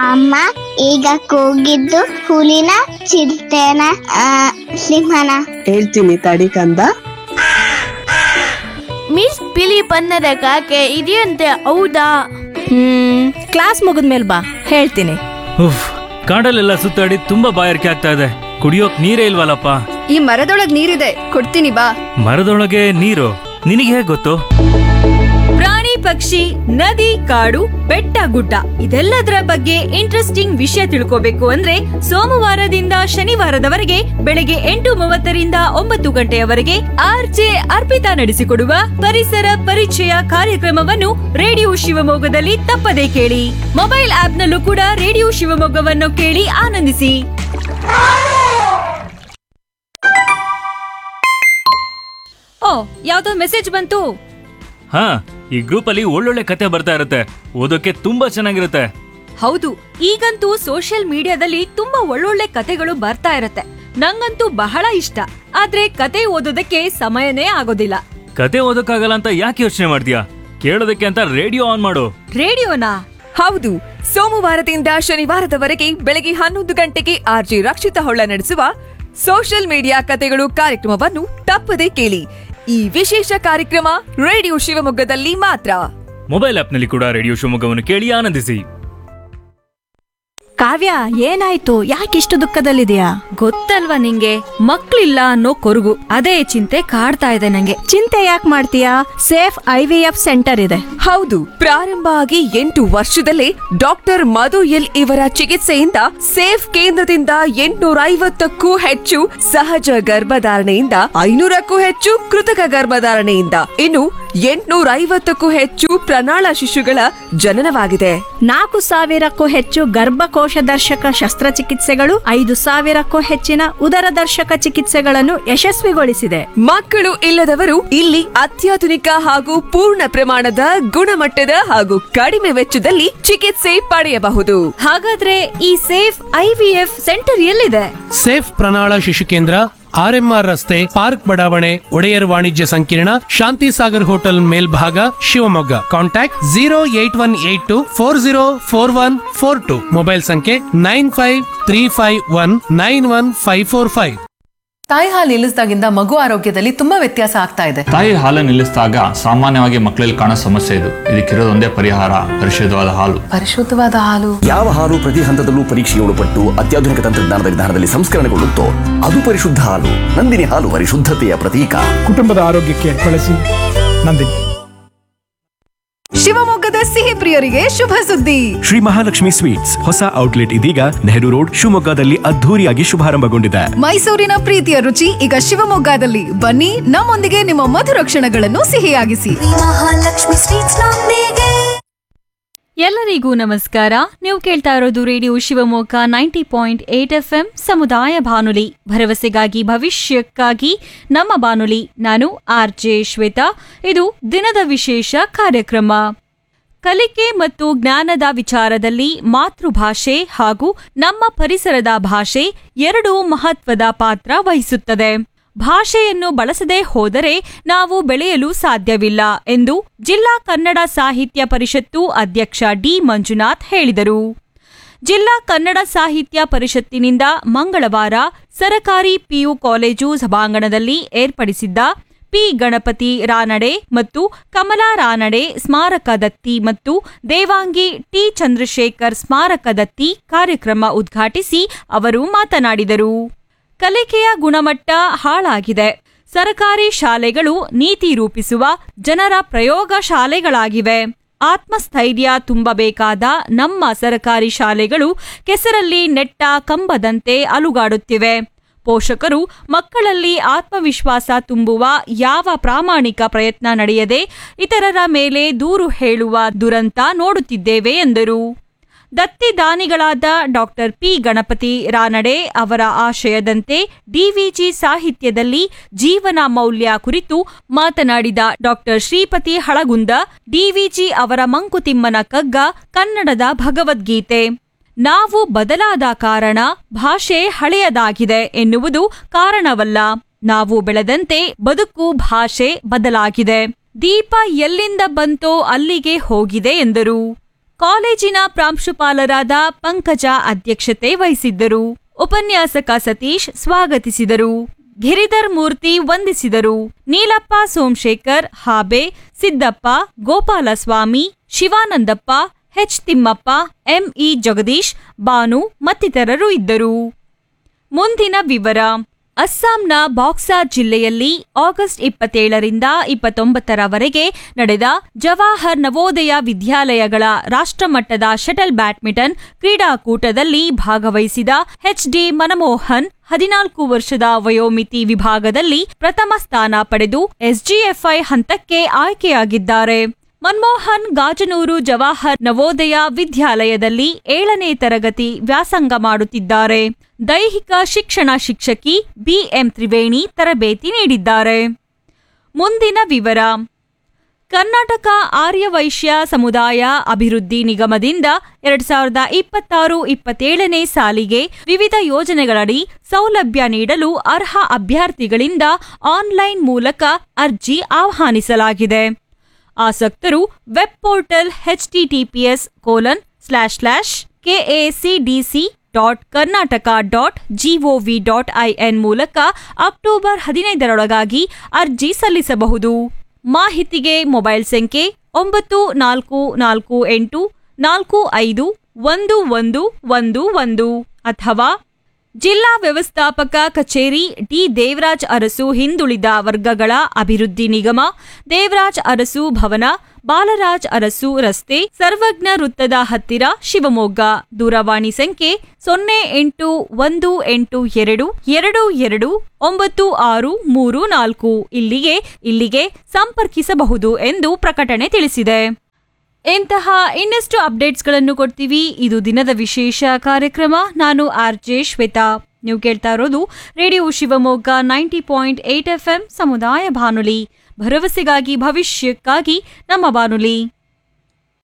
ಅಮ್ಮ ಈಗ ಕೂಗಿದ್ದು ಹುಲಿನ ಚಿರತೆನ ಆ, ಸಿಂಹನ ಹೇಳ್ತೀನಿ ತಡಿ ಕಂದ ಮಿಸ್ ಬಿಳಿ ಬಣ್ಣದ ಕಾಗೆ ಇದೆಯಂತೆ ಹೌದಾ ಹ್ಮ್ ಕ್ಲಾಸ್ ಮುಗಿದ್ಮೇಲೆ ಬಾ ಹೇಳ್ತೀನಿ ಉಫ್ ಕಾಡಲ್ಲೆಲ್ಲ ಸುತ್ತಾಡಿ ತುಂಬಾ ಬಾಯಾರಿಕೆ ಆಗ್ತಾ ಇದೆ ಕುಡಿಯೋಕ್ ನೀರೇ ಇಲ್ವಲ್ಲಪ್ಪ ಈ ಮರದೊಳಗ್ ನೀರಿದೆ ಕೊಡ್ತೀನಿ ಬಾ ಮರದೊಳಗೆ ನೀರು ನಿನಗೆ ಹೇಗ್ ಗೊತ್ತು ಪ್ರಾಣಿ ಪಕ್ಷಿ ನದಿ ಕಾಡು ಬೆಟ್ಟ ಗುಡ್ಡ ಇದೆಲ್ಲದರ ಬಗ್ಗೆ ಇಂಟ್ರೆಸ್ಟಿಂಗ್ ವಿಷಯ ತಿಳ್ಕೋಬೇಕು ಅಂದ್ರೆ ಸೋಮವಾರದಿಂದ ಶನಿವಾರದವರೆಗೆ ಬೆಳಗ್ಗೆ ಎಂಟು ಮೂವತ್ತರಿಂದ ಒಂಬತ್ತು ಗಂಟೆಯವರೆಗೆ ಆರ್ಜೆ ಅರ್ಪಿತಾ ನಡೆಸಿಕೊಡುವ ಪರಿಸರ ಪರಿಚಯ ಕಾರ್ಯಕ್ರಮವನ್ನು ರೇಡಿಯೋ ಶಿವಮೊಗ್ಗದಲ್ಲಿ ತಪ್ಪದೇ ಕೇಳಿ ಮೊಬೈಲ್ ಆಪ್ನಲ್ಲೂ ಕೂಡ ರೇಡಿಯೋ ಶಿವಮೊಗ್ಗವನ್ನು ಕೇಳಿ ಆನಂದಿಸಿ ಓ ಯಾವ್ದೋ ಮೆಸೇಜ್ ಬಂತು ಹಾ ಈ ಗ್ರೂಪ್ ಅಲ್ಲಿ ಒಳ್ಳೊಳ್ಳೆ ಕತೆ ಬರ್ತಾ ಇರುತ್ತೆ ಓದೋಕೆ ತುಂಬಾ ಚೆನ್ನಾಗಿರುತ್ತೆ ಹೌದು ಈಗಂತೂ ಸೋಷಿಯಲ್ ಮೀಡಿಯಾದಲ್ಲಿ ತುಂಬಾ ಒಳ್ಳೊಳ್ಳೆ ಕತೆಗಳು ಬರ್ತಾ ಇರತ್ತೆ ನಂಗಂತೂ ಬಹಳ ಇಷ್ಟ ಆದ್ರೆ ಕತೆ ಓದೋದಕ್ಕೆ ಸಮಯನೇ ಆಗೋದಿಲ್ಲ ಕತೆ ಓದೋಕ್ಕಾಗಲ್ಲ ಅಂತ ಯಾಕೆ ಯೋಚನೆ ಮಾಡ್ತೀಯಾ ಕೇಳೋದಕ್ಕೆ ಅಂತ ರೇಡಿಯೋ ಆನ್ ಮಾಡು ರೇಡಿಯೋನಾ ಹೌದು ಸೋಮವಾರದಿಂದ ಶನಿವಾರದವರೆಗೆ ಬೆಳಗ್ಗೆ ಹನ್ನೊಂದು ಗಂಟೆಗೆ ಆರ್ಜಿ ರಕ್ಷಿತ ಹೊಳ್ಳ ನಡೆಸುವ ಸೋಷಿಯಲ್ ಮೀಡಿಯಾ ಕತೆಗಳು ಕಾರ್ಯಕ್ರಮವನ್ನು ತಪ್ಪದೇ ಕೇಳಿ ಈ ವಿಶೇಷ ಕಾರ್ಯಕ್ರಮ ರೇಡಿಯೋ ಶಿವಮೊಗ್ಗದಲ್ಲಿ ಮಾತ್ರ ಮೊಬೈಲ್ ಆಪ್ನಲ್ಲಿ ಕೂಡ ರೇಡಿಯೋ ಶಿವಮೊಗ್ಗವನ್ನು ಕೇಳಿ ಆನಂದಿಸಿ ಕಾವ್ಯ ಏನಾಯ್ತು ಯಾಕಿಷ್ಟು ದುಃಖದಲ್ಲಿದೆಯಾ ಗೊತ್ತಲ್ವಾ ನಿಂಗೆ ಮಕ್ಳಿಲ್ಲ ಅನ್ನೋ ಕೊರಗು ಅದೇ ಚಿಂತೆ ಕಾಡ್ತಾ ಇದೆ ನಂಗೆ ಚಿಂತೆ ಯಾಕೆ ಮಾಡ್ತೀಯಾ safe I V F centre ಇದೆ ಹೌದು ಪ್ರಾರಂಭ ಆಗಿ ಎಂಟು ವರ್ಷದಲ್ಲೇ ಡಾಕ್ಟರ್ ಮಧು ಎಲ್ ಇವರ ಚಿಕಿತ್ಸೆಯಿಂದ ಸೇಫ್ ಕೇಂದ್ರದಿಂದ ಎಂಟುನೂರ ಐವತ್ತಕ್ಕೂ ಹೆಚ್ಚು ಸಹಜ ಗರ್ಭಧಾರಣೆಯಿಂದ ಐನೂರಕ್ಕೂ ಹೆಚ್ಚು ಕೃತಕ ಗರ್ಭಧಾರಣೆಯಿಂದ ಇನ್ನು ಎಂಟುನೂರ ಐವತ್ತಕ್ಕೂ ಹೆಚ್ಚು ಪ್ರಣಾಳ ಶಿಶುಗಳ ಜನನವಾಗಿದೆ ನಾಲ್ಕು ಸಾವಿರಕ್ಕೂ ಹೆಚ್ಚು ಗರ್ಭಕೋಶ ದರ್ಶಕ ಶಸ್ತ್ರಚಿಕಿತ್ಸೆಗಳು ಐದು ಸಾವಿರಕ್ಕೂ ಹೆಚ್ಚಿನ ಉದರ ದರ್ಶಕ ಚಿಕಿತ್ಸೆಗಳನ್ನು ಯಶಸ್ವಿಗೊಳಿಸಿದೆ ಮಕ್ಕಳು ಇಲ್ಲದವರು ಇಲ್ಲಿ ಅತ್ಯಾಧುನಿಕ ಹಾಗೂ ಪೂರ್ಣ ಪ್ರಮಾಣದ ಗುಣಮಟ್ಟದ ಹಾಗೂ ಕಡಿಮೆ ವೆಚ್ಚದಲ್ಲಿ ಚಿಕಿತ್ಸೆ ಪಡೆಯಬಹುದು ಹಾಗಾದ್ರೆ ಈ ಸೇಫ್ ಐವಿಎಫ್ ಸೆಂಟರ್ ಎಲ್ಲಿದೆ ಸೇಫ್ ಪ್ರಣಾಳ ಶಿಶು ಕೇಂದ್ರ ಆರ್ಎಂಆರ್ ರಸ್ತೆ ಪಾರ್ಕ್ ಬಡಾವಣೆ ಒಡೆಯರ್ ವಾಣಿಜ್ಯ ಸಂಕೀರ್ಣ ಶಾಂತಿ ಸಾಗರ್ ಹೋಟೆಲ್ ಮೇಲ್ಭಾಗ Shivamogga contact zero eight one eight two four zero four one four two mobile ಸಂಖ್ಯೆ nine five three five one nine one five four five ತಾಯಿ ಹಾಲು ನಿಲ್ಲಿಸಿದಾಗಿಂದ ಮಗು ಆರೋಗ್ಯದಲ್ಲಿ ತುಂಬಾ ವ್ಯತ್ಯಾಸ ಆಗ್ತಾ ಇದೆ ತಾಯಿ ಹಾಲು ನಿಲ್ಲಿಸಿದಾಗ ಸಾಮಾನ್ಯವಾಗಿ ಮಕ್ಕಳಲ್ಲಿ ಕಾಣೋ ಸಮಸ್ಯೆ ಇದು ಇದಕ್ಕಿರೋದೊಂದೇ ಪರಿಹಾರ ಪರಿಶುದ್ಧವಾದ ಹಾಲು ಪರಿಶುದ್ಧವಾದ ಹಾಲು ಯಾವ ಹಾಲು ಪ್ರತಿ ಹಂತದಲ್ಲೂ ಪರೀಕ್ಷೆಗೆ ಒಳಪಟ್ಟು ಅತ್ಯಾಧುನಿಕ ತಂತ್ರಜ್ಞಾನದ ವಿಧಾನದಲ್ಲಿ ಸಂಸ್ಕರಣೆಗೊಳ್ಳುತ್ತೋ ಅದು ಪರಿಶುದ್ಧ ಹಾಲು ನಂದಿನಿ ಹಾಲು ಪರಿಶುದ್ಧತೆಯ ಪ್ರತೀಕ ಕುಟುಂಬದ ಆರೋಗ್ಯಕ್ಕೆ ಬಳಸಿ ನಂದಿನಿ ಶಿವಮೊಗ್ಗದ ಸಿಹಿ ಪ್ರಿಯರಿಗೆ ಶುಭ ಸುದ್ದಿ ಶ್ರೀ ಮಹಾಲಕ್ಷ್ಮಿ ಸ್ವೀಟ್ಸ್ ಹೊಸ ಔಟ್ಲೆಟ್ ಇದೀಗ ನೆಹರು ರೋಡ್ ಶಿವಮೊಗ್ಗದಲ್ಲಿ ಅದ್ಧೂರಿಯಾಗಿ ಶುಭಾರಂಭಗೊಂಡಿದೆ ಮೈಸೂರಿನ ಪ್ರೀತಿಯ ರುಚಿ ಈಗ ಶಿವಮೊಗ್ಗದಲ್ಲಿ ಬನ್ನಿ ನಮ್ಮೊಂದಿಗೆ ನಿಮ್ಮ ಮಧುರ ಕ್ಷಣಗಳನ್ನು ಸಿಹಿಯಾಗಿಸಿ ಮಹಾಲಕ್ಷ್ಮಿ ಸ್ವೀಟ್ಸ್ ನೊಂದಿಗೆ ಎಲ್ಲರಿಗೂ ನಮಸ್ಕಾರ ನೀವು ಕೇಳ್ತಾ ಇರೋದು radio Shivamogga ninety point eight F M ಸಮುದಾಯ ಬಾನುಲಿ ಭರವಸೆಗಾಗಿ ಭವಿಷ್ಯಕ್ಕಾಗಿ ನಮ್ಮ ಬಾನುಲಿ ನಾನು ಆರ್ ಜೆ ಶ್ವೇತಾ ಇದು ದಿನದ ವಿಶೇಷ ಕಾರ್ಯಕ್ರಮ ಕಲಿಕೆ ಮತ್ತು ಜ್ಞಾನದ ವಿಚಾರದಲ್ಲಿ ಮಾತೃಭಾಷೆ ಹಾಗೂ ನಮ್ಮ ಪರಿಸರದ ಭಾಷೆ ಎರಡೂ ಮಹತ್ವದ ಪಾತ್ರ ವಹಿಸುತ್ತದೆ ಭಾಷೆಯನ್ನು ಬಳಸದೇ ಹೋದರೆ ನಾವು ಬೆಳೆಯಲು ಸಾಧ್ಯವಿಲ್ಲ ಎಂದು ಜಿಲ್ಲಾ ಕನ್ನಡ ಸಾಹಿತ್ಯ ಪರಿಷತ್ತು ಅಧ್ಯಕ್ಷ ಡಿ ಮಂಜುನಾಥ್ ಹೇಳಿದರು ಜಿಲ್ಲಾ ಕನ್ನಡ ಸಾಹಿತ್ಯ ಪರಿಷತ್ತಿನಿಂದ ಮಂಗಳವಾರ ಸರಕಾರಿ ಪಿಯು ಕಾಲೇಜು ಸಭಾಂಗಣದಲ್ಲಿ ಏರ್ಪಡಿಸಿದ್ದ ಪಿ ಗಣಪತಿ ರಾನಡೆ ಮತ್ತು ಕಮಲಾ ರಾನಡೆ ಸ್ಮಾರಕ ದತ್ತಿ ಮತ್ತು ದೇವಾಂಗಿ ಟಿ ಚಂದ್ರಶೇಖರ್ ಸ್ಮಾರಕ ದತ್ತಿ ಕಾರ್ಯಕ್ರಮ ಉದ್ಘಾಟಿಸಿ ಅವರು ಮಾತನಾಡಿದರು ಕಲಿಕೆಯ ಗುಣಮಟ್ಟ ಹಾಳಾಗಿದೆ ಸರಕಾರಿ ಶಾಲೆಗಳು ನೀತಿ ರೂಪಿಸುವ ಜನರ ಪ್ರಯೋಗ ಶಾಲೆಗಳಾಗಿವೆ ಆತ್ಮಸ್ಥೈರ್ಯ ತುಂಬಬೇಕಾದ ನಮ್ಮ ಸರಕಾರಿ ಶಾಲೆಗಳು ಕೆಸರಲ್ಲಿ ನೆಟ್ಟ ಕಂಬದಂತೆ ಅಲುಗಾಡುತ್ತಿವೆ ಪೋಷಕರು ಮಕ್ಕಳಲ್ಲಿ ಆತ್ಮವಿಶ್ವಾಸ ತುಂಬುವ ಯಾವ ಪ್ರಾಮಾಣಿಕ ಪ್ರಯತ್ನ ನಡೆಯದೆ ಇತರರ ಮೇಲೆ ದೂರು ಹೇಳುವ ದುರಂತ ನೋಡುತ್ತಿದ್ದೇವೆ ಎಂದರು ದತ್ತಿದಾನಿಗಳಾದ ಡಾಕ್ಟರ್ ಪಿ ಗಣಪತಿ ರಾನಡೆ ಅವರ ಆಶಯದಂತೆ ಡಿವಿಜಿ ಸಾಹಿತ್ಯದಲ್ಲಿ ಜೀವನ ಮೌಲ್ಯ ಕುರಿತು ಮಾತನಾಡಿದ ಡಾಕ್ಟರ್ ಶ್ರೀಪತಿ ಹಳಗುಂದ ಡಿವಿಜಿ ಅವರ ಮಂಕುತಿಮ್ಮನ ಕಗ್ಗ ಕನ್ನಡದ ಭಗವದ್ಗೀತೆ ನಾವು ಬದಲಾದ ಕಾರಣ ಭಾಷೆ ಹಳೆಯದಾಗಿದೆ ಎನ್ನುವುದು ಕಾರಣವಲ್ಲ ನಾವು ಬೆಳೆದಂತೆ ಬದುಕು ಭಾಷೆ ಬದಲಾಗಿದೆ ದೀಪ ಎಲ್ಲಿಂದ ಬಂತೋ ಅಲ್ಲಿಗೆ ಹೋಗಿದೆ ಎಂದರು ಕಾಲೇಜಿನ ಪ್ರಾಂಶುಪಾಲರಾದ ಪಂಕಜ ಅಧ್ಯಕ್ಷತೆ ವಹಿಸಿದ್ದರು ಉಪನ್ಯಾಸಕ ಸತೀಶ್ ಸ್ವಾಗತಿಸಿದರು ಗಿರಿಧರ್ ಮೂರ್ತಿ ವಂದಿಸಿದರು ನೀಲಪ್ಪ ಸೋಮಶೇಖರ್ ಹಾಬೆ ಸಿದ್ದಪ್ಪ ಗೋಪಾಲಸ್ವಾಮಿ ಶಿವಾನಂದಪ್ಪ ಎಚ್ ತಿಮ್ಮಪ್ಪ ಎಂಇ ಜಗದೀಶ್ ಬಾನು ಮತ್ತಿತರರು ಇದ್ದರು ಮುಂದಿನ ವಿವರ ಅಸ್ಸಾಂನ ಬಾಕ್ಸಾ ಜಿಲ್ಲೆಯಲ್ಲಿ ಆಗಸ್ಟ್ ಇಪ್ಪತ್ತೇಳರಿಂದ ಇಪ್ಪತ್ತೊಂಬತ್ತರವರೆಗೆ ನಡೆದ ಜವಾಹರ್ ನವೋದಯ ವಿದ್ಯಾಲಯಗಳ ರಾಷ್ಟ್ರಮಟ್ಟದ ಶಟಲ್ ಬ್ಯಾಡ್ಮಿಂಟನ್ ಕ್ರೀಡಾಕೂಟದಲ್ಲಿ ಭಾಗವಹಿಸಿದ ಎಚ್ಡಿ ಮನಮೋಹನ್ ಹದಿನಾಲ್ಕು ವರ್ಷದ ವಯೋಮಿತಿ ವಿಭಾಗದಲ್ಲಿ ಪ್ರಥಮ ಸ್ಥಾನ ಪಡೆದು ಎಸ್ಜಿಎಫ್ಐ ಹಂತಕ್ಕೆ ಆಯ್ಕೆಯಾಗಿದ್ದಾರೆ ಮನ್ಮೋಹನ್ ಗಾಜನೂರು ಜವಾಹರ್ ನವೋದಯ ವಿದ್ಯಾಲಯದಲ್ಲಿ ಏಳನೇ ತರಗತಿ ವ್ಯಾಸಂಗ ಮಾಡುತ್ತಿದ್ದಾರೆ ದೈಹಿಕ ಶಿಕ್ಷಣ ಶಿಕ್ಷಕಿ ಬಿಎಂ ತ್ರಿವೇಣಿ ತರಬೇತಿ ನೀಡಿದ್ದಾರೆ ಮುಂದಿನ ವಿವರ ಕರ್ನಾಟಕ ಆರ್ಯವೈಶ್ಯ ಸಮುದಾಯ ಅಭಿವೃದ್ಧಿ ನಿಗಮದಿಂದ ಎರಡ್ ಸಾವಿರದ ಇಪ್ಪತ್ತಾರು ಇಪ್ಪತ್ತೇಳನೇ ಸಾಲಿಗೆ ವಿವಿಧ ಯೋಜನೆಗಳಡಿ ಸೌಲಭ್ಯ ನೀಡಲು ಅರ್ಹ ಅಭ್ಯರ್ಥಿಗಳಿಂದ ಆನ್ಲೈನ್ ಮೂಲಕ ಅರ್ಜಿ ಆಹ್ವಾನಿಸಲಾಗಿದೆ ಆಸಕ್ತರು web portal H T T P S colon slash slash K A C D C dot Karnataka dot G O V dot I N ಮೂಲಕ ಅಕ್ಟೋಬರ್ ಹದಿನೈದರೊಳಗಾಗಿ ಅರ್ಜಿ ಸಲ್ಲಿಸಬಹುದು ಮಾಹಿತಿಗೆ ಮೊಬೈಲ್ ಸಂಖ್ಯೆ ಒಂಬತ್ತು ನಾಲ್ಕು ನಾಲ್ಕು ಎಂಟು ನಾಲ್ಕು ಐದು ಒಂದು ಒಂದು ಒಂದು ಒಂದು ಅಥವಾ ಜಿಲ್ಲಾ ವ್ಯವಸ್ಥಾಪಕ ಕಚೇರಿ ಡಿ ದೇವರಾಜ್ ಅರಸು ಹಿಂದುಳಿದ ವರ್ಗಗಳ ಅಭಿವೃದ್ಧಿ ನಿಗಮ ದೇವರಾಜ್ ಅರಸು ಭವನ ಬಾಲರಾಜ್ ಅರಸು ರಸ್ತೆ ಸರ್ವಜ್ಞ ವೃತ್ತದ ಹತ್ತಿರ ಶಿವಮೊಗ್ಗ ದೂರವಾಣಿ ಸಂಖ್ಯೆ ಸೊನ್ನೆ ಎಂಟು ಒಂದು ಎಂಟು ಎರಡು ಎರಡು ಎರಡು ಒಂಬತ್ತು ಆರು ಮೂರು ನಾಲ್ಕು ಇಲ್ಲಿಗೆ ಇಲ್ಲಿಗೆ ಸಂಪರ್ಕಿಸಬಹುದು ಎಂದು ಪ್ರಕಟಣೆ ತಿಳಿಸಿದೆ ಇಂತಹ ಇನ್ನಷ್ಟು ಅಪ್ಡೇಟ್ಸ್ಗಳನ್ನು ಕೊಡ್ತೀವಿ ಇದು ದಿನದ ವಿಶೇಷ ಕಾರ್ಯಕ್ರಮ ನಾನು ಆರ್ ಜೆ ಶ್ವೇತಾ ನೀವು ಕೇಳ್ತಾ ಇರೋದು radio Shivamogga ninety point eight F M ಸಮುದಾಯ ಬಾನುಲಿ ಭರವಸೆಗಾಗಿ ಭವಿಷ್ಯಕ್ಕಾಗಿ ನಮ್ಮ ಬಾನುಲಿ